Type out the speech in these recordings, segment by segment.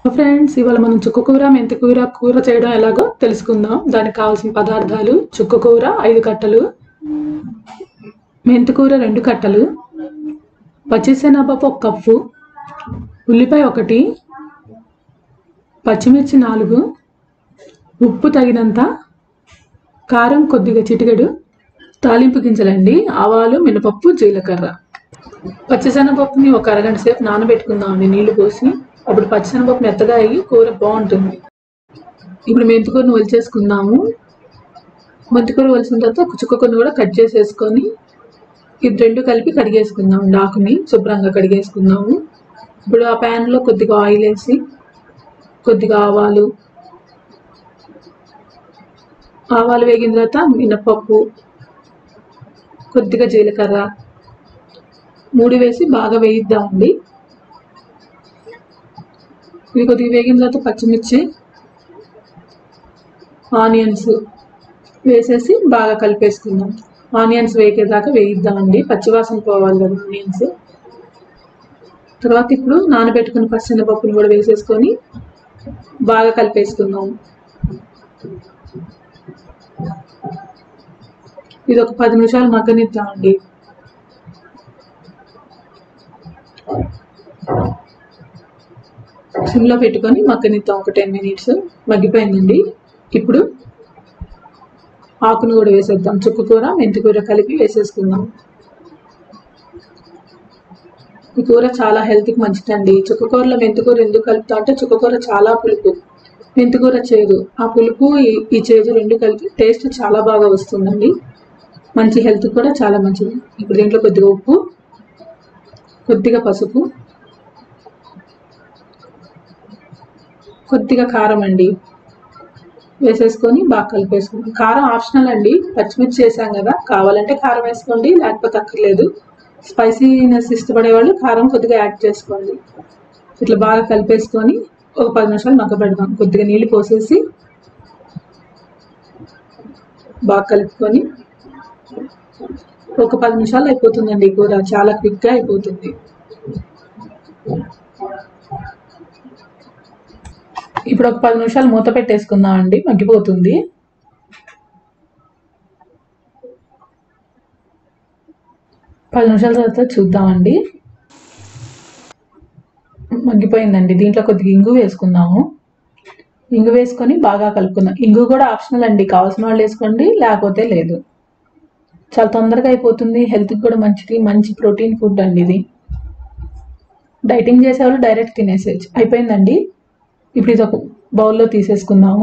friends ఇవాళ మనం చుక్క కూర మెంతి కూర కూర చేయడం ఎలాగో తెలుసుకుందాం దానికి కావాల్సిన పదార్థాలు చుక్క కూర ఐదు కట్టలు మెంతి కూర రెండు కట్టలు పచ్చిశనగపప్పు ఒక కప్పు ఉల్లిపాయ ఒకటి పచ్చిమిర్చి నాలుగు ఉప్పు తగినంత కారం కొద్దిగా చిటికెడు తాలింపు గింజలండి ఆవాలు మినపప్పు జీలకర్ర పచ్చిశనగపప్పుని ఒక అరగంట సేపు నానబెట్టుకుందామండి నీళ్లు పోసి అప్పుడు పచ్చిశనగపప్పు మెత్తగా అయ్యి కూర బాగుంటుంది ఇప్పుడు మెంతికూరను ఒలిచేసుకుందాము మెంతికూర ఒలిసిన తర్వాత ఒక చుక్కకూరను కూడా కట్ చేసేసుకొని ఇది రెండు కలిపి కడిగేసుకుందాం ఆకుని శుభ్రంగా కడిగేసుకుందాము ఇప్పుడు ఆ ప్యాన్లో కొద్దిగా ఆయిల్ వేసి కొద్దిగా ఆవాలు ఆవాలు వేగిన తర్వాత మినపప్పు కొద్దిగా జీలకర్ర మూడు వేసి బాగా వేయిద్దామండి ఇవి కొద్దిగా వేగిన తర్వాత పచ్చిమిర్చి ఆనియన్స్ వేసేసి బాగా కలిపేసుకుందాం ఆనియన్స్ వేగేదాకా వేయిద్దామండి పచ్చివాసన పోవాలి కదా ఆనియన్స్ తర్వాత ఇప్పుడు నానబెట్టుకున్న పచ్చెనపప్పుని కూడా వేసేసుకొని బాగా కలిపేసుకుందాం ఇది ఒక పది నిమిషాలు మగ్గనిద్దామండి సిమ్లో పెట్టుకొని మగ్గనిద్దాం ఒక టెన్ మినిట్స్ మగ్గిపోయిందండి ఇప్పుడు ఆకును కూడా వేసేద్దాం చుక్క కూర మెంతి కూర కలిపి వేసేసుకుందాం ఈ కూర చాలా హెల్త్కి మంచిదండి చుక్కకూరలో మెంతికూర ఎందుకు కలుపుతా అంటే చుక్కకూర చాలా పులుపు మెంతికూర చేదు ఆ పులుపు ఈ- ఈ చేదు రెండు కలిపి టేస్ట్ చాలా బాగా వస్తుందండి మంచి హెల్త్ కూడా చాలా మంచిది ఇప్పుడు దీంట్లో కొద్దిగా ఉప్పు కొద్దిగా పసుపు కొద్దిగా కారం అండి వేసేసుకొని బాగా కలిపేసుకుంటాం కారం ఆప్షనల్ అండి పచ్చిమిర్చి వేసాం కదా కావాలంటే కారం వేసుకోండి లేకపోతే అక్కర్లేదు స్పైసీనెస్ ఇష్టపడే వాళ్ళు కారం కొద్దిగా యాడ్ చేసుకోండి ఇట్లా బాగా కలిపేసుకొని ఒక పది నిమిషాలు మగ్గబెడదాం కొద్దిగా నీళ్ళు పోసేసి బాగా కలుపుకొని ఒక పది నిమిషాలు అయిపోతుందండి ఈ కూర చాలా క్విక్గా అయిపోతుంది ఇప్పుడు ఒక పది నిమిషాలు మూత పెట్టేసుకుందాం అండి మగ్గిపోతుంది పది నిమిషాల తర్వాత చూద్దామండి మగ్గిపోయిందండి దీంట్లో కొద్దిగా ఇంగు వేసుకుందాము ఇంగు వేసుకొని బాగా కలుపుకుందాం ఇంగు కూడా ఆప్షనల్ అండి కావాల్సిన వాళ్ళు వేసుకోండి లేకపోతే లేదు చాలా తొందరగా అయిపోతుంది హెల్త్కి కూడా మంచిది మంచి ప్రోటీన్ ఫుడ్ అండి ఇది డైటింగ్ చేసేవాళ్ళు డైరెక్ట్ తినేసేయచ్చు అయిపోయిందండి ఇప్పుడు ఇది ఒక బౌల్లో తీసేసుకుందాము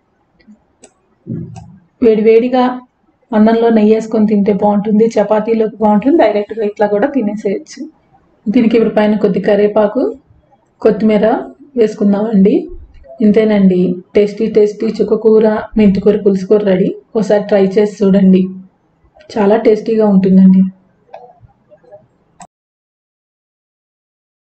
వేడి వేడిగా అన్నంలో నెయ్యి వేసుకొని తింటే బాగుంటుంది చపాతీలోకి బాగుంటుంది డైరెక్ట్గా ఇట్లా కూడా తినేసేయచ్చు దీనికి ఇప్పుడు పైన కొద్ది కరివేపాకు కొత్తిమీర వేసుకుందామండి ఇంతేనండి టేస్టీ టేస్టీ చుక్కకూర మెంతికూర పులుసు కూర రెడీ ఒకసారి ట్రై చేసి చూడండి చాలా టేస్టీగా ఉంటుందండి